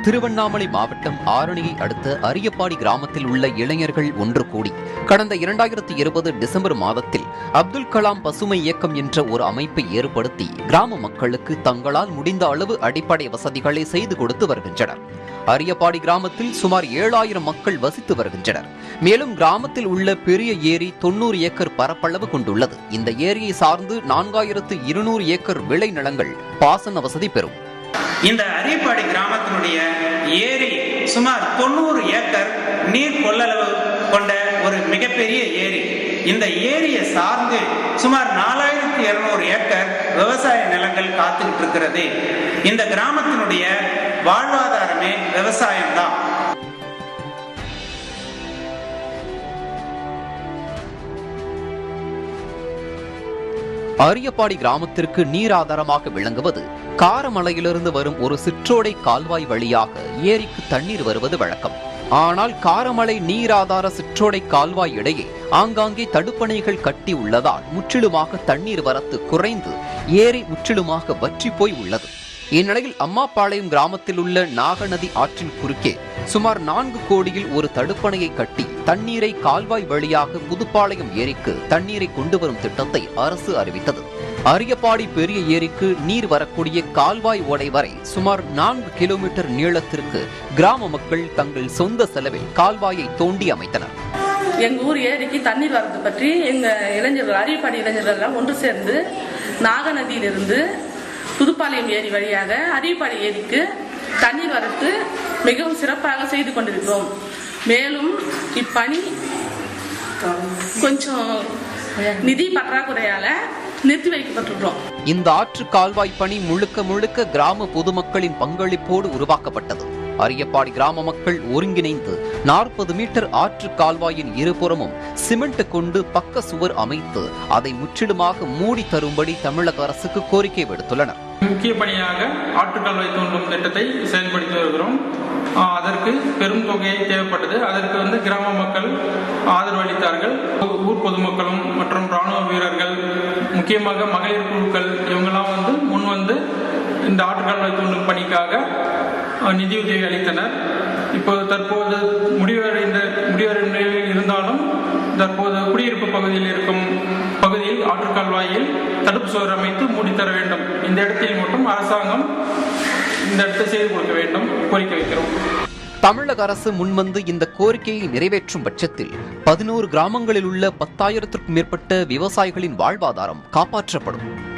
திருவண்ணாமலை மாவட்டம் ஆரணியை அடுத்த அரியப்பாடி கிராமத்தில் உள்ள இளைஞர்கள் ஒன்று கூடி கடந்த இரண்டாயிரத்தி இருபது டிசம்பர் மாதத்தில் அப்துல் கலாம் பசுமை இயக்கம் என்ற ஒரு அமைப்பை ஏற்படுத்தி கிராம மக்களுக்கு தங்களால் முடிந்த அளவு அடிப்படை வசதிகளை செய்து கொடுத்து வருகின்றனர் அரியப்பாடி கிராமத்தில் சுமார் ஏழாயிரம் மக்கள் வசித்து வருகின்றனர் மேலும் கிராமத்தில் உள்ள பெரிய ஏரி தொண்ணூறு ஏக்கர் பரப்பளவு கொண்டுள்ளது இந்த ஏரியை சார்ந்து நான்காயிரத்து இருநூறு ஏக்கர் விளை நிலங்கள் பாசன வசதி பெறும் இந்த அரியப்பாடி கிராமத்தினுடைய ஏரி சுமார் தொண்ணூறு ஏக்கர் நீர் கொள்ளளவு கொண்ட ஒரு மிகப்பெரிய ஏரி இந்த ஏரியை சார்ந்து சுமார் நாலாயிரத்தி இருநூறு ஏக்கர் விவசாய நிலங்கள் காத்துக்கிட்டு இருக்கிறது இந்த கிராமத்தினுடைய வாழ்வாதாரமே விவசாயம்தான் அரியப்பாடி கிராமத்திற்கு நீர் ஆதாரமாக விளங்குவது காரமலையிலிருந்து வரும் ஒரு சிற்றோடை கால்வாய் வழியாக ஏரிக்கு தண்ணீர் வருவது வழக்கம் ஆனால் காரமலை நீராதார சிற்றோடை கால்வாய் இடையே ஆங்காங்கே தடுப்பணைகள் கட்டி உள்ளதால் முற்றிலுமாக தண்ணீர் வரத்து குறைந்து ஏரி முற்றிலுமாக வற்றி போய் உள்ளது இந்நிலையில் அம்மாபாளையம் கிராமத்தில் உள்ள நாகநதி ஆற்றின் குறுக்கே சுமார் நான்கு கோடியில் ஒரு தடுப்பணையை கட்டி தண்ணீரை கால்வாய் வழியாக புதுப்பாளையம் ஏரிக்கு தண்ணீரை கொண்டு வரும் திட்டத்தை அரசு அறிவித்தது அரியப்பாடி பெரிய ஏரிக்கு நீர் வரக்கூடிய கால்வாய் ஓடை வரை சுமார் நான்கு கிலோமீட்டர் நீளத்திற்கு கிராம மக்கள் தங்கள் சொந்த செலவில் கால்வாயை தோண்டி அமைத்தனர் எங்க ஊர் ஏரிக்கு தண்ணீர் வரது பற்றி எங்க இளைஞர்கள் அரியப்பாடி இளைஞர்கள் எல்லாம் ஒன்று சேர்ந்து நாகநதியிலிருந்து புதுப்பாளையம் ஏரி வழியாக அரியப்பாடி ஏரிக்கு தண்ணீர் வரத்து மிகவும் சிறப்பாக செய்து கொண்டிருக்கிறோம் மேலும் இப்பணி கொஞ்சம் நிதி பற்றாக்குறையால நிறுத்தி வைக்கப்பட்டிருக்கிறோம் இந்த ஆற்று கால்வாய் பணி முழுக்க முழுக்க கிராம பொதுமக்களின் பங்களிப்போடு உருவாக்கப்பட்டது அரியப்பாடி கிராம மக்கள் ஒருங்கிணைந்து நாற்பது மீட்டர் ஆற்று கால்வாயின் இருபுறமும் சிமெண்ட் கொண்டு பக்க சுவர் அமைத்து அதை முற்றிலுமாக மூடி தரும்படி தமிழக அரசுக்கு கோரிக்கை விடுத்துள்ளனர் முக்கிய பணியாக ஆற்றுக்கால்வாய் தோண்டும் திட்டத்தை செயல்படுத்தி வருகிறோம் ஆஹ் அதற்கு பெரும் தொகை தேவைப்பட்டது அதற்கு வந்து கிராம மக்கள் ஆதரவு அளித்தார்கள் ஊர் பொதுமக்களும் மற்றும் ராணுவ வீரர்கள் முக்கியமாக மகளிர் குழுக்கள் இவங்கெல்லாம் வந்து முன் வந்து இந்த ஆற்றுக்கால்வாய் தோண்டும் பணிக்காக ஆஹ் நிதியுதவி அளித்தனர் இப்போ தற்போது முடிவடைந்த முடிவடைந்த நிலையில் இருந்தாலும் தற்போது குடியிருப்பு பகுதியில் இருக்கும் பகுதியில் ஆற்றுக்கால்வாயில் தடுப்பு சுவர் அமைத்து மூடித்தர வேண்டும் இந்த இடத்தில் மட்டும் அரசாங்கம் இந்த இடத்தை செய்து கொடுக்க வேண்டும் கோரிக்கை வைக்கிறோம் தமிழக அரசு முன்வந்து இந்த கோரிக்கையை நிறைவேற்றும் பட்சத்தில் பதினோரு கிராமங்களில் உள்ள பத்தாயிரத்திற்கும் மேற்பட்ட விவசாயிகளின் வாழ்வாதாரம் காப்பாற்றப்படும்